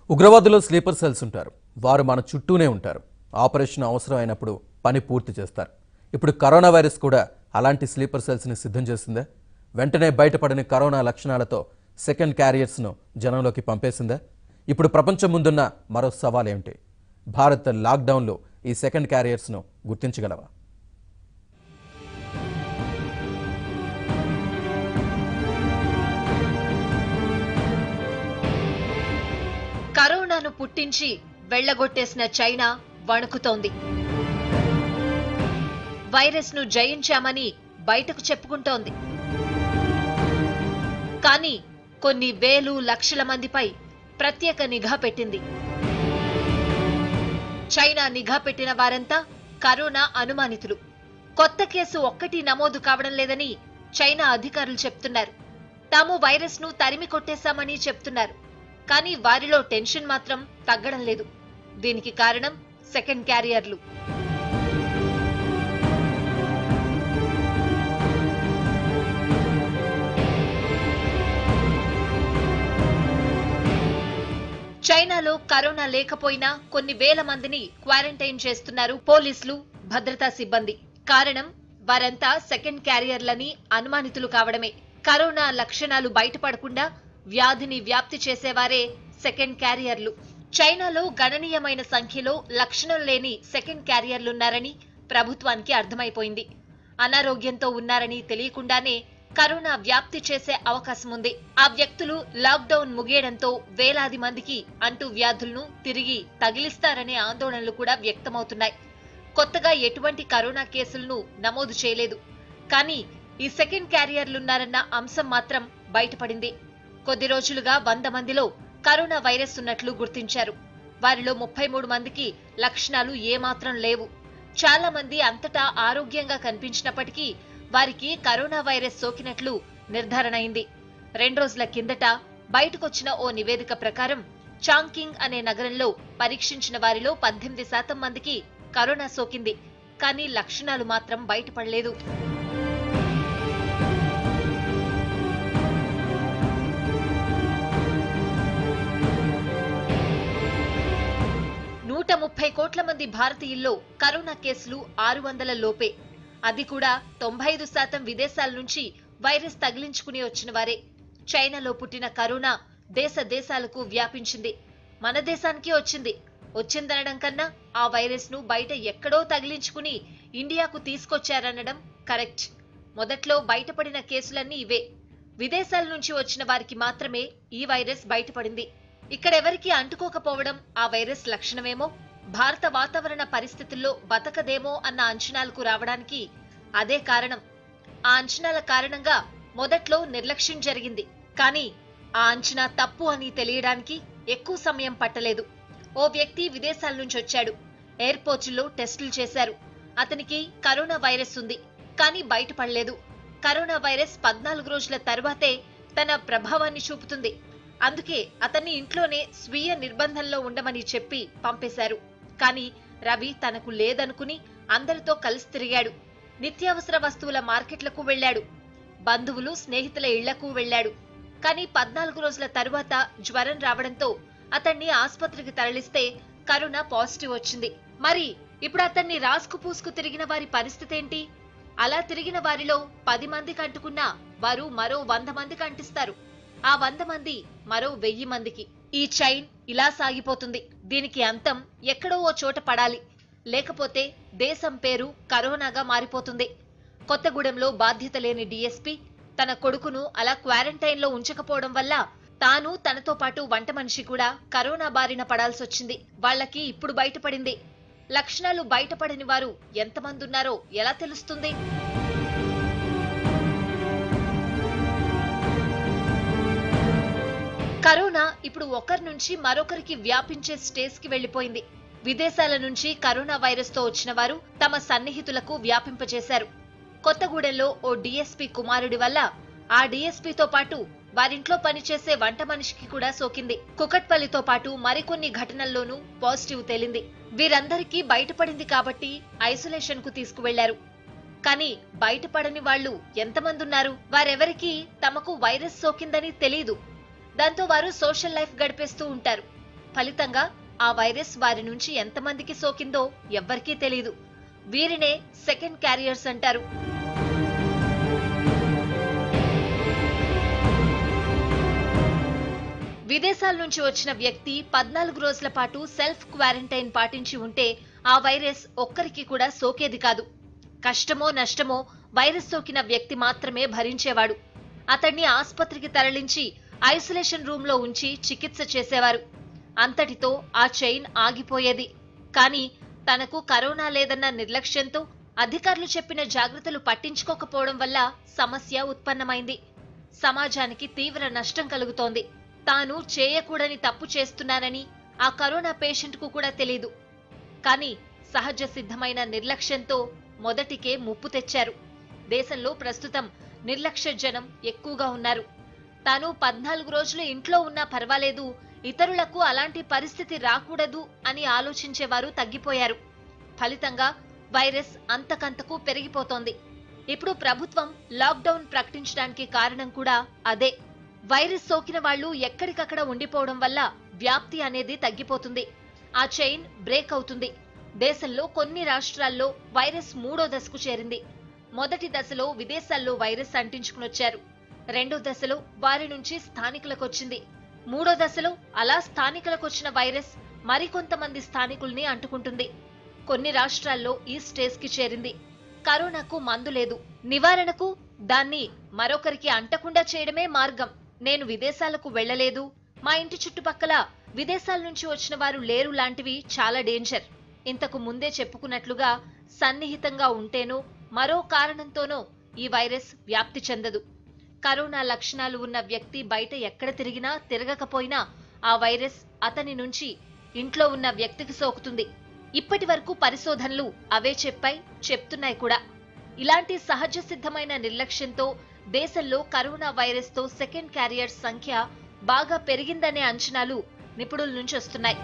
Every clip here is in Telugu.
ఉగ్రవాదులు స్లీపర్ సెల్స్ ఉంటారు వారు మన చుట్టూనే ఉంటారు ఆపరేషన్ అవసరం అయినప్పుడు పని పూర్తి చేస్తారు ఇప్పుడు కరోనా వైరస్ కూడా అలాంటి స్లీపర్ సెల్స్ని సిద్ధం చేసిందా వెంటనే బయటపడిన కరోనా లక్షణాలతో సెకండ్ క్యారియర్స్ను జనంలోకి పంపేసిందా ఇప్పుడు ప్రపంచం ముందున్న మరో సవాల్ ఏమిటి భారత్ లాక్డౌన్లో ఈ సెకండ్ క్యారియర్స్ను గుర్తించగలవా కరోనాను పుట్టించి వెళ్లగొట్టేసిన చైనా వణుకుతోంది వైరస్ ను జయించామని బయటకు చెప్పుకుంటోంది కానీ కొన్ని వేలు లక్షల మందిపై ప్రత్యేక నిఘా పెట్టింది చైనా నిఘా పెట్టిన వారంతా కరోనా అనుమానితులు కొత్త కేసు ఒక్కటి నమోదు కావడం లేదని చైనా అధికారులు చెప్తున్నారు తాము వైరస్ ను తరిమి కొట్టేశామని చెప్తున్నారు కానీ వారిలో టెన్షన్ మాత్రం తగ్గడం లేదు దీనికి కారణం సెకండ్ క్యారియర్లు చైనాలో కరోనా లేకపోయినా కొన్ని వేల మందిని క్వారంటైన్ చేస్తున్నారు పోలీసులు భద్రతా సిబ్బంది కారణం వారంతా సెకండ్ క్యారియర్లని అనుమానితులు కావడమే కరోనా లక్షణాలు బయటపడకుండా వ్యాధిని వ్యాప్తి చేసేవారే సెకండ్ క్యారియర్లు చైనాలో గణనీయమైన సంఖ్యలో లక్షణం లేని సెకండ్ క్యారియర్లున్నారని ప్రభుత్వానికి అర్థమైపోయింది అనారోగ్యంతో ఉన్నారని తెలియకుండానే కరోనా వ్యాప్తి చేసే అవకాశం ఉంది ఆ వ్యక్తులు లాక్డౌన్ ముగియడంతో వేలాది మందికి అంటూ వ్యాధులను తిరిగి తగిలిస్తారనే ఆందోళనలు కూడా వ్యక్తమవుతున్నాయి కొత్తగా ఎటువంటి కరోనా కేసులను నమోదు చేయలేదు కానీ ఈ సెకండ్ క్యారియర్లున్నారన్న అంశం మాత్రం బయటపడింది కొద్ది రోజులుగా వంద మందిలో కరోనా వైరస్ ఉన్నట్లు గుర్తించారు వారిలో ముప్పై మూడు మందికి లక్షణాలు ఏమాత్రం లేవు చాలా మంది అంతటా ఆరోగ్యంగా కనిపించినప్పటికీ వారికి కరోనా వైరస్ సోకినట్లు నిర్ధారణ అయింది రెండు రోజుల కిందట బయటకొచ్చిన ఓ నివేదిక ప్రకారం చాంకింగ్ అనే నగరంలో పరీక్షించిన వారిలో పద్దెనిమిది శాతం మందికి కరోనా సోకింది కానీ లక్షణాలు మాత్రం బయటపడలేదు నూట ముప్పై కోట్ల మంది భారతీయుల్లో కరోనా కేసులు ఆరు వందల లోపే అది కూడా తొంభై ఐదు శాతం విదేశాల నుంచి వైరస్ తగిలించుకుని వచ్చిన వారే చైనాలో పుట్టిన కరోనా దేశ దేశాలకు వ్యాపించింది మన దేశానికి వచ్చింది వచ్చిందనడం కన్నా ఆ వైరస్ ను బయట ఎక్కడో తగిలించుకుని ఇండియాకు తీసుకొచ్చారనడం కరెక్ట్ మొదట్లో బయటపడిన కేసులన్నీ ఇవే విదేశాల నుంచి వచ్చిన వారికి మాత్రమే ఈ వైరస్ బయటపడింది ఇక్కడెవరికి అంటుకోకపోవడం ఆ వైరస్ లక్షణమేమో భారత వాతావరణ పరిస్థితుల్లో బతకదేమో అన్న అంచనాలకు రావడానికి అదే కారణం ఆ అంచనాల కారణంగా మొదట్లో నిర్లక్ష్యం జరిగింది కానీ ఆ అంచనా తప్పు అని తెలియడానికి ఎక్కువ సమయం పట్టలేదు ఓ వ్యక్తి విదేశాల నుంచి వచ్చాడు ఎయిర్పోర్టుల్లో టెస్టులు చేశారు అతనికి కరోనా వైరస్ ఉంది కానీ బయటపడలేదు కరోనా వైరస్ పద్నాలుగు రోజుల తర్వాతే తన ప్రభావాన్ని చూపుతుంది అందుకే అతన్ని ఇంట్లోనే స్వీయ నిర్బంధంలో ఉండమని చెప్పి పంపేశారు కానీ రవి తనకు లేదనుకుని అందరితో కలిసి తిరిగాడు నిత్యావసర వస్తువుల మార్కెట్లకు వెళ్ళాడు బంధువులు స్నేహితుల ఇళ్లకు వెళ్ళాడు కానీ పద్నాలుగు రోజుల తరువాత జ్వరం రావడంతో అతన్ని ఆసుపత్రికి తరలిస్తే కరోనా పాజిటివ్ వచ్చింది మరి ఇప్పుడు అతన్ని రాసుకు పూసుకు తిరిగిన వారి పరిస్థితి ఏంటి అలా తిరిగిన వారిలో పది మందికి అంటుకున్నా వారు మరో వంద మందికి అంటిస్తారు ఆ వంద మంది మరో వెయ్యి మందికి ఈ చైన్ ఇలా సాగిపోతుంది దీనికి అంతం ఎక్కడో ఓ చోట పడాలి లేకపోతే దేశం పేరు కరోనాగా మారిపోతుంది కొత్తగూడెంలో బాధ్యత లేని డీఎస్పీ తన కొడుకును అలా క్వారంటైన్ లో ఉంచకపోవడం వల్ల తాను తనతో పాటు వంట మనిషి కూడా కరోనా బారిన పడాల్సొచ్చింది వాళ్ళకి ఇప్పుడు బయటపడింది లక్షణాలు బయటపడని వారు ఎంతమంది ఉన్నారో ఎలా తెలుస్తుంది కరోనా ఇప్పుడు ఒకరి నుంచి మరొకరికి వ్యాపించే స్టేజ్ కి వెళ్లిపోయింది విదేశాల నుంచి కరోనా వైరస్ తో వచ్చిన వారు తమ సన్నిహితులకు వ్యాపింపజేశారు కొత్తగూడెంలో ఓ డీఎస్పీ కుమారుడి వల్ల ఆ డీఎస్పీతో పాటు వారింట్లో పనిచేసే వంట మనిషికి కూడా సోకింది కుకట్పల్లితో పాటు మరికొన్ని ఘటనల్లోనూ పాజిటివ్ తేలింది వీరందరికీ బయటపడింది కాబట్టి ఐసోలేషన్ కు తీసుకువెళ్లారు కానీ బయటపడని వాళ్ళు ఎంతమంది ఉన్నారు వారెవరికీ తమకు వైరస్ సోకిందని తెలీదు దాంతో వారు సోషల్ లైఫ్ గడిపేస్తూ ఉంటారు ఫలితంగా ఆ వైరస్ వారి నుంచి ఎంతమందికి సోకిందో ఎవ్వరికీ తెలియదు వీరినే సెకండ్ క్యారియర్స్ అంటారు విదేశాల నుంచి వచ్చిన వ్యక్తి పద్నాలుగు రోజుల పాటు సెల్ఫ్ క్వారంటైన్ పాటించి ఉంటే ఆ వైరస్ ఒక్కరికి కూడా సోకేది కాదు కష్టమో నష్టమో వైరస్ సోకిన వ్యక్తి మాత్రమే భరించేవాడు అతన్ని ఆసుపత్రికి తరలించి ఐసోలేషన్ రూమ్ లో ఉంచి చికిత్స చేసేవారు అంతటితో ఆ చైన్ ఆగిపోయేది కానీ తనకు కరోనా లేదన్న నిర్లక్ష్యంతో అధికారులు చెప్పిన జాగ్రత్తలు పట్టించుకోకపోవడం వల్ల సమస్య ఉత్పన్నమైంది సమాజానికి తీవ్ర నష్టం కలుగుతోంది తాను చేయకూడని తప్పు చేస్తున్నానని ఆ కరోనా పేషెంట్ కు కూడా తెలియదు కానీ సహజ సిద్ధమైన నిర్లక్ష్యంతో మొదటికే ముప్పు తెచ్చారు దేశంలో ప్రస్తుతం నిర్లక్ష్య జనం ఎక్కువగా ఉన్నారు తాను పద్నాలుగు రోజులు ఇంట్లో ఉన్నా పర్వాలేదు ఇతరులకు అలాంటి పరిస్థితి రాకూడదు అని ఆలోచించేవారు తగ్గిపోయారు ఫలితంగా వైరస్ అంతకంతకు పెరిగిపోతోంది ఇప్పుడు ప్రభుత్వం లాక్డౌన్ ప్రకటించడానికి కారణం కూడా అదే వైరస్ సోకిన వాళ్ళు ఎక్కడికక్కడ ఉండిపోవడం వల్ల వ్యాప్తి అనేది తగ్గిపోతుంది ఆ చైన్ బ్రేక్ అవుతుంది దేశంలో కొన్ని రాష్ట్రాల్లో వైరస్ మూడో దశకు చేరింది మొదటి దశలో విదేశాల్లో వైరస్ అంటించుకునొచ్చారు రెండో దశలో వారి నుంచి స్థానికులకు వచ్చింది మూడో దశలో అలా స్థానికులకు వచ్చిన వైరస్ మరికొంతమంది స్థానికుల్ని అంటుకుంటుంది కొన్ని రాష్ట్రాల్లో ఈ స్టేజ్ కి చేరింది కరోనాకు మందు లేదు నివారణకు దాన్ని మరొకరికి అంటకుండా చేయడమే మార్గం నేను విదేశాలకు వెళ్ళలేదు మా ఇంటి చుట్టుపక్కల విదేశాల నుంచి వచ్చిన వారు లేరు లాంటివి చాలా డేంజర్ ఇంతకు ముందే చెప్పుకున్నట్లుగా సన్నిహితంగా ఉంటేనో మరో కారణంతోనో ఈ వైరస్ వ్యాప్తి చెందదు కరోనా లక్షణాలు ఉన్న వ్యక్తి బయట ఎక్కడ తిరిగినా తిరగకపోయినా ఆ వైరస్ అతని నుంచి ఇంట్లో ఉన్న వ్యక్తికి సోకుతుంది ఇప్పటి వరకు పరిశోధనలు అవే చెప్పాయి చెప్తున్నాయి కూడా ఇలాంటి సహజ సిద్ధమైన నిర్లక్ష్యంతో దేశంలో కరోనా వైరస్ తో సెకండ్ క్యారియర్స్ సంఖ్య బాగా పెరిగిందనే అంచనాలు నిపుణుల నుంచి వస్తున్నాయి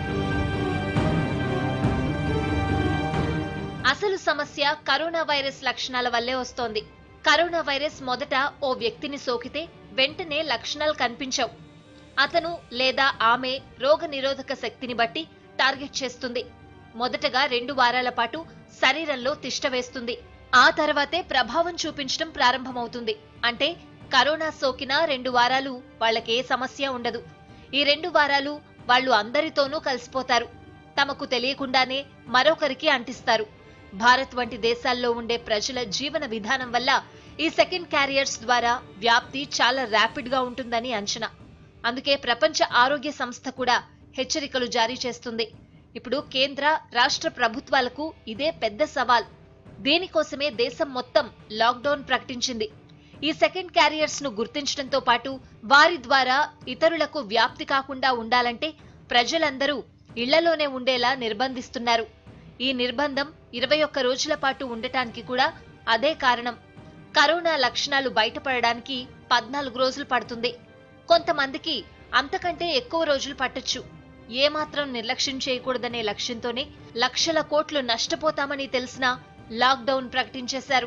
అసలు సమస్య కరోనా వైరస్ లక్షణాల వల్లే వస్తోంది కరోనా వైరస్ మొదట ఓ వ్యక్తిని సోకితే వెంటనే లక్షణాలు కనిపించవు అతను లేదా ఆమె రోగ నిరోధక శక్తిని బట్టి టార్గెట్ చేస్తుంది మొదటగా రెండు వారాల పాటు శరీరంలో తిష్ట వేస్తుంది ఆ తర్వాతే ప్రభావం చూపించడం ప్రారంభమవుతుంది అంటే కరోనా సోకిన రెండు వారాలు వాళ్ళకే సమస్య ఉండదు ఈ రెండు వారాలు వాళ్ళు అందరితోనూ కలిసిపోతారు తమకు తెలియకుండానే మరొకరికి అంటిస్తారు భారత్ వంటి దేశాల్లో ఉండే ప్రజల జీవన విధానం వల్ల ఈ సెకండ్ క్యారియర్స్ ద్వారా వ్యాప్తి చాలా ర్యాపిడ్ గా ఉంటుందని అంచనా అందుకే ప్రపంచ ఆరోగ్య సంస్థ కూడా హెచ్చరికలు జారీ చేస్తుంది ఇప్పుడు కేంద్ర రాష్ట్ర ప్రభుత్వాలకు ఇదే పెద్ద సవాల్ దీనికోసమే దేశం మొత్తం లాక్డౌన్ ప్రకటించింది ఈ సెకండ్ క్యారియర్స్ ను గుర్తించడంతో పాటు వారి ద్వారా ఇతరులకు వ్యాప్తి కాకుండా ఉండాలంటే ప్రజలందరూ ఇళ్లలోనే ఉండేలా నిర్బంధిస్తున్నారు ఈ నిర్బంధం ఇరవై ఒక్క రోజుల పాటు ఉండటానికి కూడా అదే కారణం కరోనా లక్షణాలు బయటపడడానికి పద్నాలుగు రోజులు పడుతుంది కొంతమందికి అంతకంటే ఎక్కువ రోజులు పట్టొచ్చు ఏమాత్రం నిర్లక్ష్యం చేయకూడదనే లక్ష్యంతోనే లక్షల కోట్లు నష్టపోతామని తెలిసినా లాక్డౌన్ ప్రకటించేశారు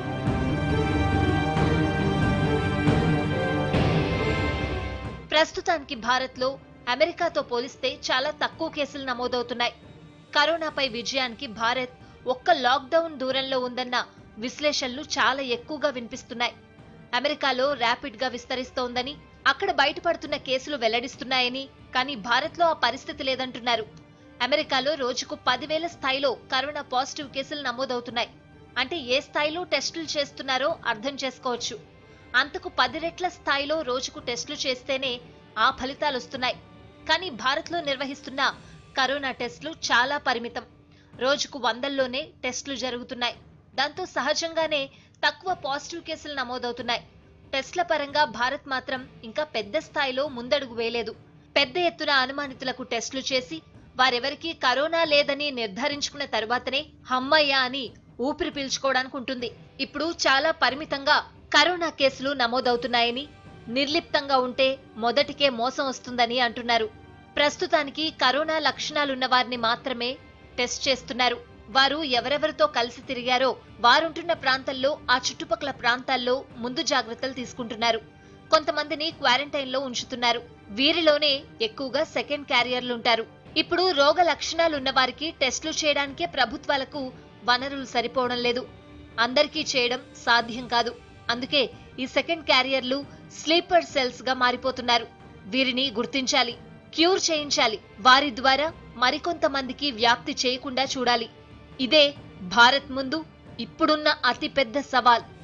ప్రస్తుతానికి భారత్లో అమెరికాతో పోలిస్తే చాలా తక్కువ కేసులు నమోదవుతున్నాయి కరోనాపై విజయానికి భారత్ ఒక్క లాక్డౌన్ దూరంలో ఉందన్న విశ్లేషణలు చాలా ఎక్కువగా వినిపిస్తున్నాయి అమెరికాలో ర్యాపిడ్ గా విస్తరిస్తోందని అక్కడ బయటపడుతున్న కేసులు వెల్లడిస్తున్నాయని కానీ భారత్లో ఆ పరిస్థితి లేదంటున్నారు అమెరికాలో రోజుకు పదివేల స్థాయిలో కరోనా పాజిటివ్ కేసులు నమోదవుతున్నాయి అంటే ఏ స్థాయిలో టెస్టులు చేస్తున్నారో అర్థం చేసుకోవచ్చు అంతకు పది రెట్ల స్థాయిలో రోజుకు టెస్టులు చేస్తేనే ఆ ఫలితాలు వస్తున్నాయి కానీ భారత్లో నిర్వహిస్తున్న కరోనా టెస్టులు చాలా పరిమితం రోజుకు వందల్లోనే టెస్టులు జరుగుతున్నాయి దాంతో సహజంగానే తక్కువ పాజిటివ్ కేసులు నమోదవుతున్నాయి టెస్ట్ల పరంగా భారత్ మాత్రం ఇంకా పెద్ద స్థాయిలో ముందడుగు వేయలేదు పెద్ద ఎత్తున అనుమానితులకు టెస్టులు చేసి వారెవరికీ కరోనా లేదని నిర్ధారించుకున్న తరువాతనే హమ్మయ్య అని ఊపిరి పీల్చుకోవడానికి ఉంటుంది ఇప్పుడు చాలా పరిమితంగా కరోనా కేసులు నమోదవుతున్నాయని నిర్లిప్తంగా ఉంటే మొదటికే మోసం వస్తుందని అంటున్నారు ప్రస్తుతానికి కరోనా లక్షణాలున్న వారిని మాత్రమే టెస్ట్ చేస్తున్నారు వారు ఎవరెవరితో కలిసి తిరిగారో వారుంటున్న ప్రాంతాల్లో ఆ చుట్టుపక్కల ప్రాంతాల్లో ముందు జాగ్రత్తలు తీసుకుంటున్నారు కొంతమందిని క్వారంటైన్ లో ఉంచుతున్నారు వీరిలోనే ఎక్కువగా సెకండ్ క్యారియర్లుంటారు ఇప్పుడు రోగ లక్షణాలున్న వారికి టెస్టులు చేయడానికే ప్రభుత్వాలకు వనరులు సరిపోవడం లేదు అందరికీ చేయడం సాధ్యం కాదు అందుకే ఈ సెకండ్ క్యారియర్లు స్లీపర్ సెల్స్ గా మారిపోతున్నారు వీరిని గుర్తించాలి క్యూర్ చేయించాలి వారి ద్వారా మరికొంతమందికి వ్యాప్తి చేయకుండా చూడాలి ఇదే భారత్ ముందు ఇప్పుడున్న అతిపెద్ద సవాల్